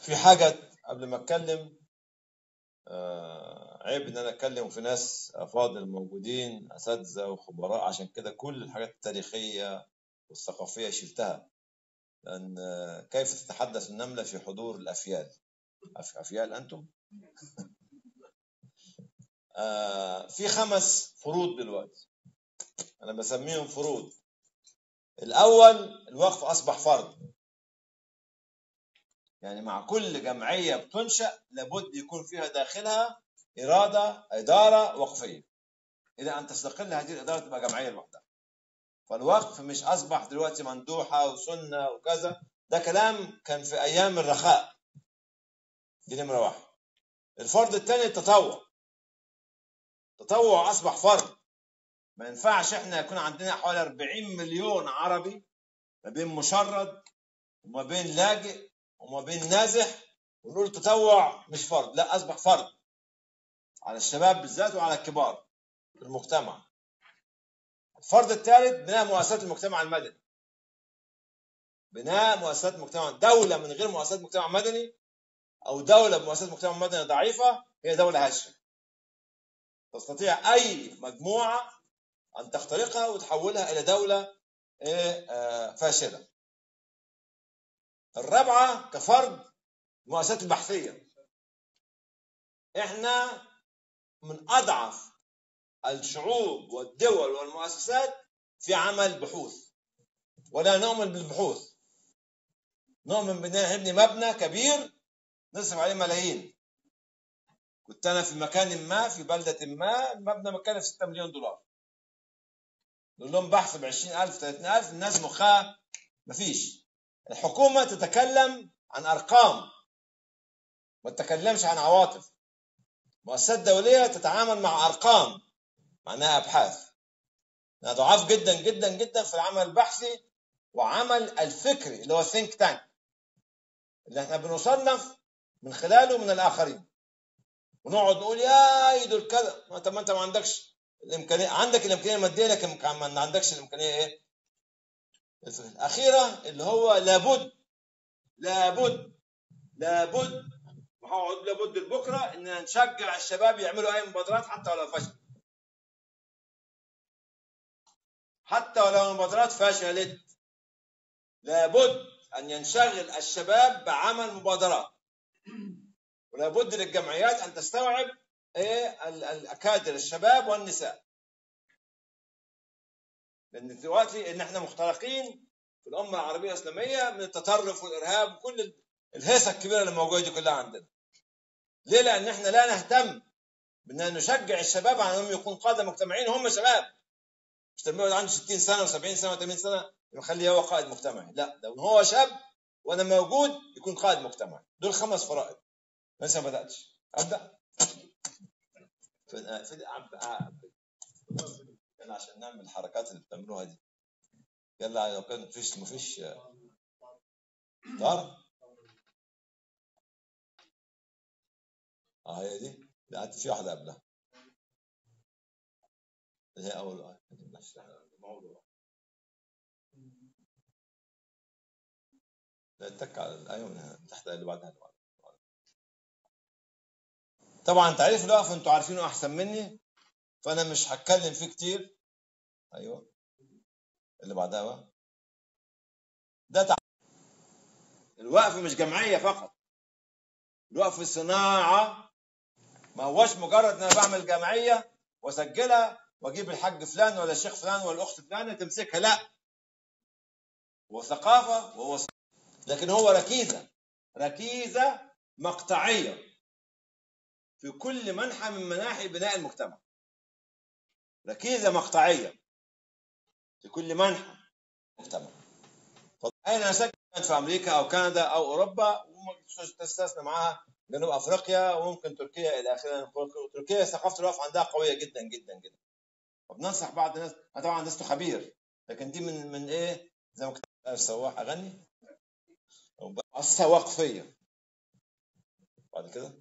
في حاجة قبل ما اتكلم آه عيب ان انا اتكلم وفي ناس افاضل موجودين اساتذه وخبراء عشان كده كل الحاجات التاريخيه والثقافيه شلتها لان آه، كيف تتحدث النمله في حضور الافيال أف- افيال انتم آه في خمس فروض دلوقتي انا بسميهم فروض الاول الوقف اصبح فرض يعني مع كل جمعيه بتنشا لابد يكون فيها داخلها اراده اداره وقفيه الى ان تستقل هذه الاداره تبقى جمعيه لوحدها فالوقف مش اصبح دلوقتي مندوحه وسنه وكذا ده كلام كان في ايام الرخاء دي نمره واحد الفرض الثاني التطوع التطوع اصبح فرض ما ينفعش احنا يكون عندنا حوالي 40 مليون عربي ما بين مشرد وما بين لاجئ وما بين نازح ونقول التطوع مش فرض لا اصبح فرض على الشباب بالذات وعلى الكبار في المجتمع الفرض الثالث بناء مؤسسات المجتمع المدني بناء مؤسسات المجتمع دولة من غير مؤسسات مجتمع مدني أو دولة بمؤسسات مجتمع مدني ضعيفة هي دولة هشة تستطيع أي مجموعة أن تخترقها وتحولها إلى دولة إيه، آه، فاشلة الرابعة كفرد المؤسسات البحثية احنا من أضعف الشعوب والدول والمؤسسات في عمل بحوث ولا نؤمن بالبحوث نؤمن بأننا نبني مبنى كبير نصرف عليه ملايين كنت أنا في مكان ما في بلدة ما المبنى مكلف 6 مليون دولار نقول لهم بحث ب 20000 30000 الناس مخها مفيش الحكومة تتكلم عن أرقام ما تتكلمش عن عواطف مؤسسات دولية تتعامل مع أرقام معناها أبحاث احنا ضعاف جدا جدا جدا في العمل البحثي وعمل الفكري اللي هو think تانك اللي احنا بنصنف من خلاله من الآخرين ونقعد نقول يا دول كذا ما انت ما انت ما عندكش الامكانيه عندك الامكانيه الماديه لكن ما عندكش الامكانيه ايه؟ الاخيره اللي هو لابد لابد لابد وهقعد لابد لبكره ان نشجع الشباب يعملوا اي مبادرات حتى ولو فشل حتى ولو المبادرات فشلت لابد ان ينشغل الشباب بعمل مبادرات ولابد للجمعيات ان تستوعب ايه ال- الاكادر الشباب والنساء لان دلوقتي ان احنا مخترقين في الامه العربيه الاسلاميه من التطرف والارهاب وكل ال- الهيصه الكبيره اللي موجوده دي كلها عندنا ليه لان احنا لا نهتم بان نشجع الشباب على انهم يكونوا قاده مجتمعيين هم شباب مش تربيه عنده 60 سنه و70 سنه و80 سنه نخليه هو قائد مجتمعي لا لو هو شاب وانا موجود يكون قائد مجتمعي دول خمس فرائض لسه ما بداتش ابدا في في أب- أب- يلا عشان نعمل الحركات اللي بتعملوها دي يلا لو كان مفيش مفيش طار اه هي دي لا في واحده قبلها اللي هي اول آية. موضوع لا اتك على الايه من تحت اللي بعدها اللي بعدها. طبعا تعريف الوقف انتوا عارفينه احسن مني فانا مش هتكلم فيه كتير ايوه اللي بعدها بقى ده تع... الوقف مش جمعيه فقط الوقف صناعه ما هوش مجرد ان انا بعمل جمعيه واسجلها واجيب الحاج فلان ولا الشيخ فلان ولا الاخت فلانه تمسكها لا هو ثقافه وهو ص- لكن هو ركيزه ركيزه مقطعيه في كل منحى من مناحي بناء المجتمع ركيزه مقطعيه في كل منحى المجتمع اين اسجل في امريكا او كندا او اوروبا وممكن تستثنى معاها جنوب افريقيا وممكن تركيا الى اخره تركيا ثقافه الوقف عندها قويه جدا جدا جدا وبننصح بعض الناس أنا طبعا لست خبير لكن دي من من ايه زي ما كنت عارف سواح اغني مؤسسه وقفيه بعد كده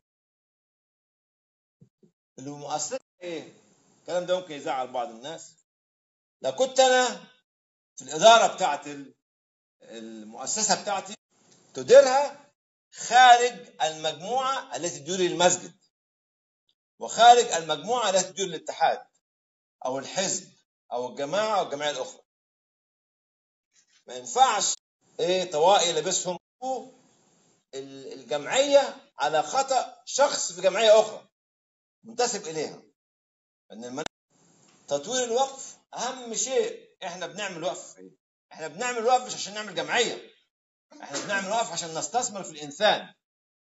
المؤسسه ايه الكلام ده ممكن يزعل بعض الناس لو كنت انا في الاداره بتاعت ال- المؤسسه بتاعتي تديرها خارج المجموعة التي تدير المسجد وخارج المجموعة التي تدير الاتحاد أو الحزب أو الجماعة أو الجمعية الأخرى ما ينفعش إيه طوائي لابسهم الجمعية على خطأ شخص في جمعية أخرى منتسب إليها أن المن... تطوير الوقف أهم شيء إحنا بنعمل وقف إيه؟ إحنا بنعمل وقف مش عشان نعمل جمعية إحنا بنعمل وقف عشان نستثمر في الإنسان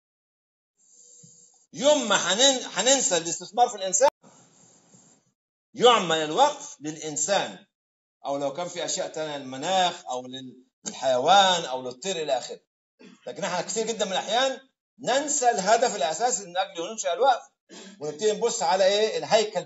يوم ما حنن... حننسى الاستثمار في الإنسان يعمل الوقف للإنسان أو لو كان في أشياء تانية للمناخ أو للحيوان أو للطير إلى آخره لكن احنا كثير جدا من الأحيان ننسى الهدف الأساسي من أجله ننشأ الوقف ونبتدي نبص على إيه الهيكل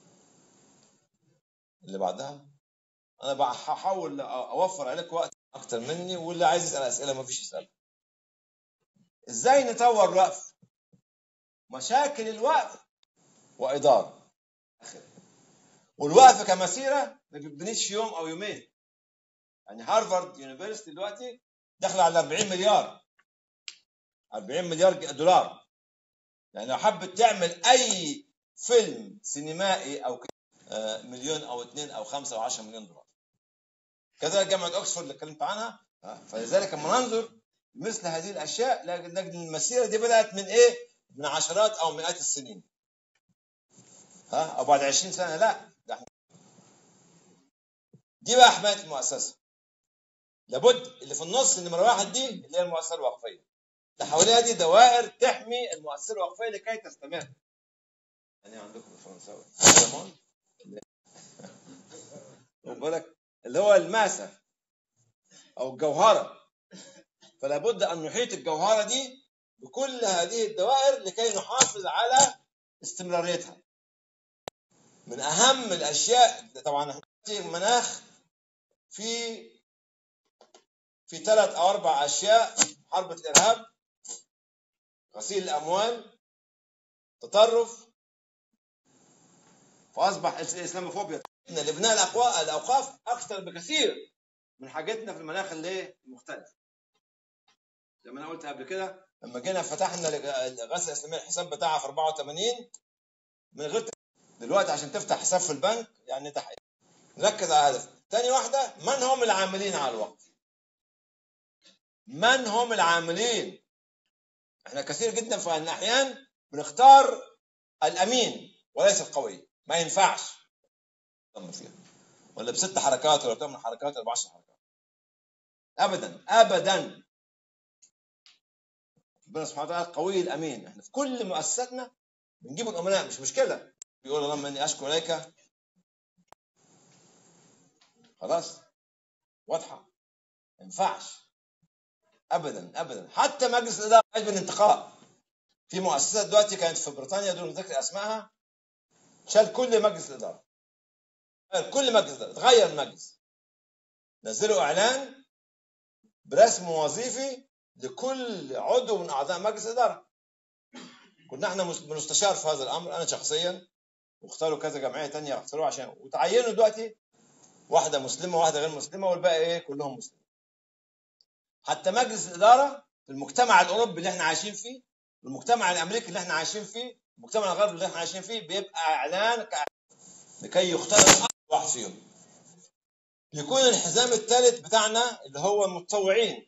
اللي بعدها أنا بحاول أوفر عليك وقت أكتر مني واللي عايز يسأل أسئلة ما فيش يسأل إزاي نطور الوقف مشاكل الوقف وإدارة والوقف كمسيرة ما بيبنيش يوم أو يومين يعني هارفارد يونيفرستي دلوقتي داخل على 40 مليار 40 مليار دولار يعني لو حبت تعمل أي فيلم سينمائي أو مليون أو اثنين أو خمسة أو 10 مليون دولار كذلك جامعة أكسفورد اللي اتكلمت عنها فلذلك لما ننظر مثل هذه الأشياء نجد المسيرة دي بدأت من إيه؟ من عشرات أو مئات السنين ها أو بعد 20 سنة لا ده دي بقى حماية المؤسسة لابد اللي في النص نمرة واحد دي اللي هي المؤسسة الوقفية اللي حواليها دي دوائر تحمي المؤسسة الوقفية لكي تستمر يعني عندكم بالفرنساوي بالك اللي هو الماسة أو الجوهرة فلا بد أن نحيط الجوهرة دي بكل هذه الدوائر لكي نحافظ على استمراريتها من أهم الأشياء طبعا المناخ في في ثلاث أو أربع أشياء حرب الإرهاب غسيل الأموال تطرف فأصبح الإسلاموفوبيا إن لبناء الأقوى الأوقاف أكثر بكثير من حاجتنا في المناخ اللي مختلف زي ما أنا قلت قبل كده لما جينا فتحنا الغسل الإسلامية الحساب بتاعها في 84 من غير دلوقتي عشان تفتح حساب في البنك يعني تحقيق نركز على هدف تاني واحدة من هم العاملين على الوقف من هم العاملين احنا كثير جدا في الأحيان بنختار الأمين وليس القوي ما ينفعش فيها ولا بست حركات ولا ثمان حركات ولا بعشر حركات ابدا ابدا ربنا سبحانه وتعالى القوي الامين احنا في كل مؤسساتنا بنجيب الامناء مش مشكله بيقول اللهم اني اشكو اليك خلاص واضحه ما ينفعش ابدا ابدا حتى مجلس الاداره يجب الانتقاء في مؤسسات دلوقتي كانت في بريطانيا دون ذكر اسمائها شال كل مجلس الاداره كل مجلس اداره تغير المجلس نزلوا اعلان برسم وظيفي لكل عضو من اعضاء مجلس الاداره كنا احنا بنستشار في هذا الامر انا شخصيا واختاروا كذا جمعيه تانية اختاروها عشان وتعينوا دلوقتي واحده مسلمه وواحده غير مسلمه والباقي ايه كلهم مسلمين حتى مجلس الاداره في المجتمع الاوروبي اللي احنا عايشين فيه والمجتمع الامريكي اللي احنا عايشين فيه المجتمع الغربي اللي احنا عايشين فيه بيبقى اعلان لكي يختار واحد فيهم يكون الحزام الثالث بتاعنا اللي هو المتطوعين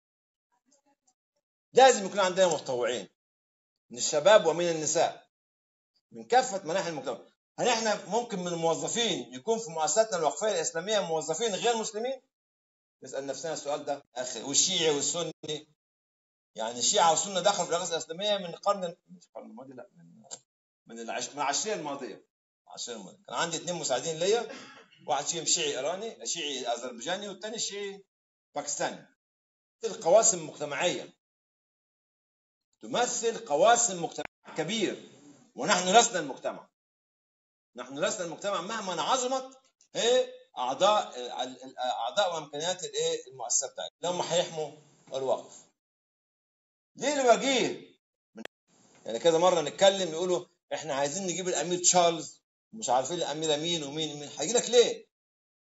لازم يكون عندنا متطوعين من الشباب ومن النساء من كافة مناحي المجتمع هل احنا ممكن من الموظفين يكون في مؤسساتنا الوقفية الإسلامية موظفين غير مسلمين؟ نسأل نفسنا السؤال ده أخي والشيعي والسني يعني الشيعة والسنة دخلوا في الرئاسة الإسلامية من القرن مش القرن الماضي لا من من العش... من العشرية الماضية العشرية الماضية كان عندي اثنين مساعدين ليا واحد فيهم شيعي إيراني شيعي أذربيجاني والثاني شيعي باكستاني القواسم مجتمعية تمثل قواسم مجتمع كبير ونحن لسنا المجتمع نحن لسنا المجتمع مهما عظمت هي اعضاء اعضاء وامكانيات الايه المؤسسه بتاعتنا لهم هيحموا الوقف ليه الوجيه يعني كذا مره نتكلم يقولوا احنا عايزين نجيب الامير تشارلز مش عارفين الاميره مين ومين ومين هيجي لك ليه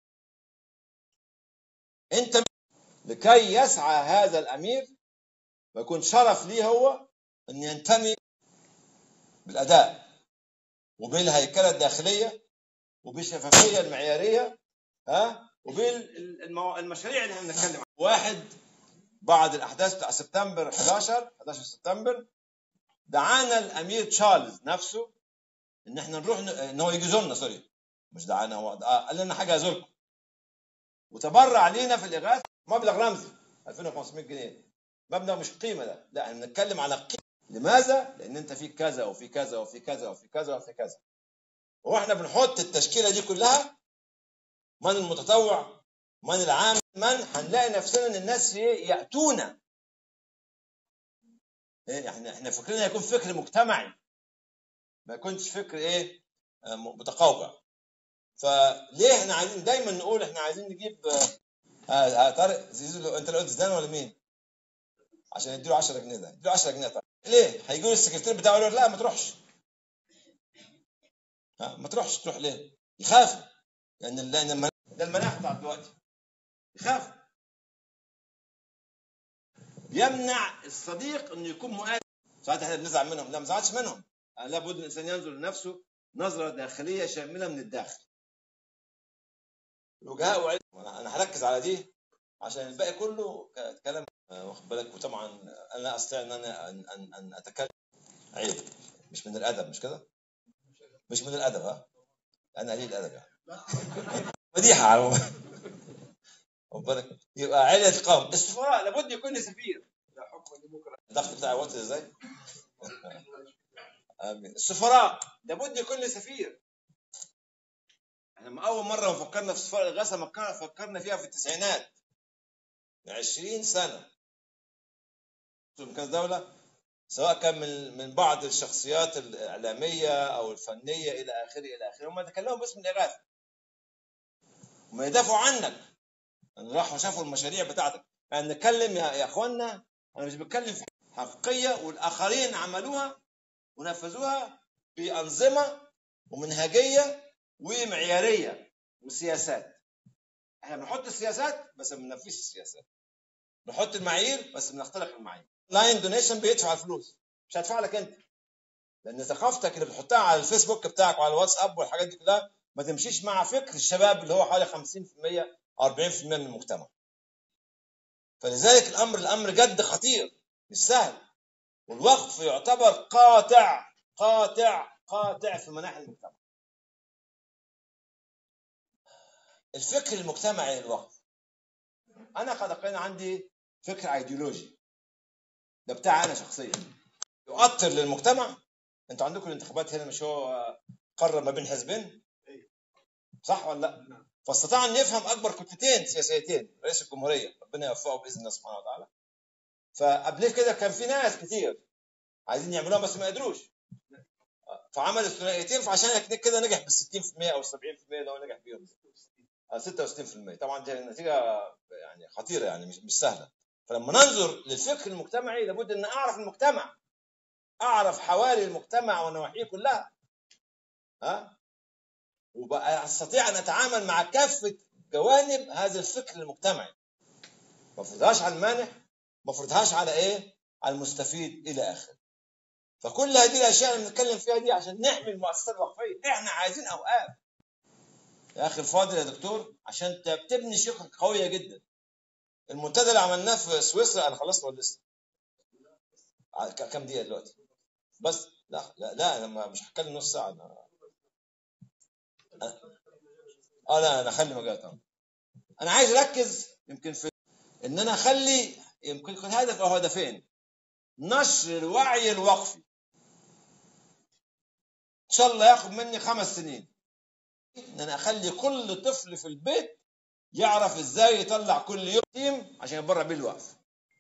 انت لكي يسعى هذا الامير فيكون شرف ليه هو ان ينتمي بالاداء وبالهيكله الداخليه وبالشفافيه المعياريه ها وبالمشاريع اللي احنا بنتكلم عنها واحد بعد الاحداث بتاع سبتمبر 11 11 سبتمبر دعانا الامير تشارلز نفسه ان احنا نروح ن... ان هو يجي يزورنا سوري مش دعانا هو آه قال لنا حاجه ازوركم وتبرع لينا في الاغاثه مبلغ رمزي 2500 جنيه مبلغ مش قيمه ده لا احنا بنتكلم على قيمه لماذا؟ لان انت في كذا وفي كذا وفي كذا وفي كذا وفي كذا واحنا بنحط التشكيله دي كلها من المتطوع من العامل من هنلاقي نفسنا ان الناس ياتونا ايه احنا احنا فكرنا يكون فكر مجتمعي ما يكونش فكر ايه متقوقع فليه احنا عايزين دايما نقول احنا عايزين نجيب آه آه طارق زيزو انت اللي قلت زيدان ولا مين؟ عشان يديله 10 جنيه ده يديله 10 جنيه طارق ليه؟ هيجي السكرتير بتاعه يقول لا ما تروحش ها ما تروحش تروح ليه؟ يخاف لان لان ده المناخ بتاع دلوقتي يخاف يمنع الصديق انه يكون مؤثر ساعات احنا بنزعل منهم لا ما نزعلش منهم لابد الانسان ينظر لنفسه نظره داخليه شامله من الداخل الوجهاء وعلم انا هركز على دي عشان الباقي كله كلام واخد بالك وطبعا انا لا استطيع ان انا ان, أن, أن اتكلم عيب مش من الادب مش كده؟ مش من الادب ها؟ انا قليل الادب يعني مديحه على بالك يبقى عيلة قوم السفراء لابد يكون لي سفير الضغط بتاعي واطي ازاي؟ امين السفراء لابد يكون لي سفير احنا اول مره فكرنا في سفاره الغاثه فكرنا فيها في التسعينات من 20 سنه كان دوله سواء كان من من بعض الشخصيات الاعلاميه او الفنيه الى اخره الى اخره هم تكلموا باسم الاغاثه وما يدافعوا عنك راحوا شافوا المشاريع بتاعتك يعني نتكلم يا, يا اخوانا انا مش بتكلم في حقيقيه والاخرين عملوها ونفذوها بانظمه ومنهجيه ومعياريه وسياسات احنا بنحط السياسات بس ما بننفذش السياسات نحط المعايير بس بنخترق المعايير لاين دونيشن بيدفع الفلوس مش هدفع لك انت لان ثقافتك اللي بتحطها على الفيسبوك بتاعك وعلى الواتساب والحاجات دي كلها ما تمشيش مع فكر الشباب اللي هو حوالي 50% 40% من المجتمع فلذلك الامر الامر جد خطير مش سهل والوقف يعتبر قاطع قاطع قاطع في مناحي المجتمع الفكر المجتمعي للوقف انا قد كان عندي فكر ايديولوجي ده بتاعي انا شخصيا يؤطر للمجتمع انتوا عندكم الانتخابات هنا مش هو قرر ما بين حزبين صح ولا لا فاستطاع ان يفهم اكبر كتلتين سياسيتين رئيس الجمهوريه ربنا يوفقه باذن الله سبحانه وتعالى فقبل كده كان في ناس كتير عايزين يعملوها بس ما قدروش فعمل الثنائيتين فعشان كده نجح بال 60% او 70% اللي هو نجح بيهم 66% طبعا دي نتيجه يعني خطيره يعني مش مش سهله فلما ننظر للفكر المجتمعي لابد ان اعرف المجتمع اعرف حوالي المجتمع ونواحيه كلها ها وبقى استطيع ان اتعامل مع كافه جوانب هذا الفكر المجتمعي ما افرضهاش على المانح ما افرضهاش على ايه على المستفيد الى اخره فكل هذه الاشياء اللي بنتكلم فيها دي عشان نحمي المؤسسات الوقفيه احنا عايزين اوقاف يا اخي الفاضل يا دكتور عشان تبني شركه قويه جدا المنتدى اللي عملناه في سويسرا انا خلصت ولا لسه؟ كام دقيقه دلوقتي؟ بس لا لا لا انا مش هتكلم نص ساعه انا اه لا انا اخلي مجال طبعا انا عايز اركز يمكن في ان انا اخلي يمكن يكون هدف او هدفين نشر الوعي الوقفي ان شاء الله ياخد مني خمس سنين ان انا اخلي كل طفل في البيت يعرف ازاي يطلع كل يوم تيم عشان يتبرع بيه الوقف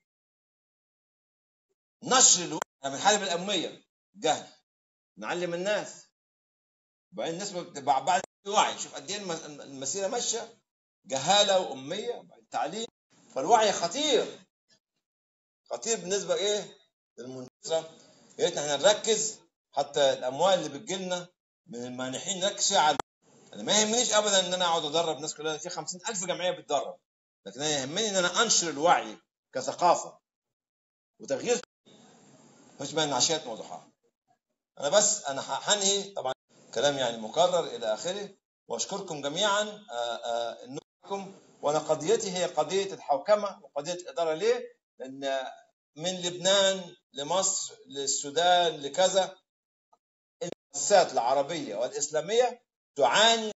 نشر الوعي من حالة الأمية جهل نعلم الناس وبعدين الناس بعد وعي شوف قد ايه المسيره ماشيه جهاله واميه تعليم فالوعي خطير خطير بالنسبه ايه للمنتصره يا ريت احنا نركز حتى الاموال اللي بتجي لنا من المانحين نركز فيها على انا ما يهمنيش ابدا ان انا اقعد ادرب ناس كلها في 50000 جمعيه بتدرب لكن انا يهمني ان انا انشر الوعي كثقافه وتغيير مش بين عشية وضحاها انا بس انا هنهي طبعا كلام يعني مكرر الى اخره واشكركم جميعا آه، آه، انكم وانا قضيتي هي قضيه الحوكمه وقضيه الاداره ليه؟ لان من لبنان لمصر للسودان لكذا المؤسسات العربيه والاسلاميه تعاني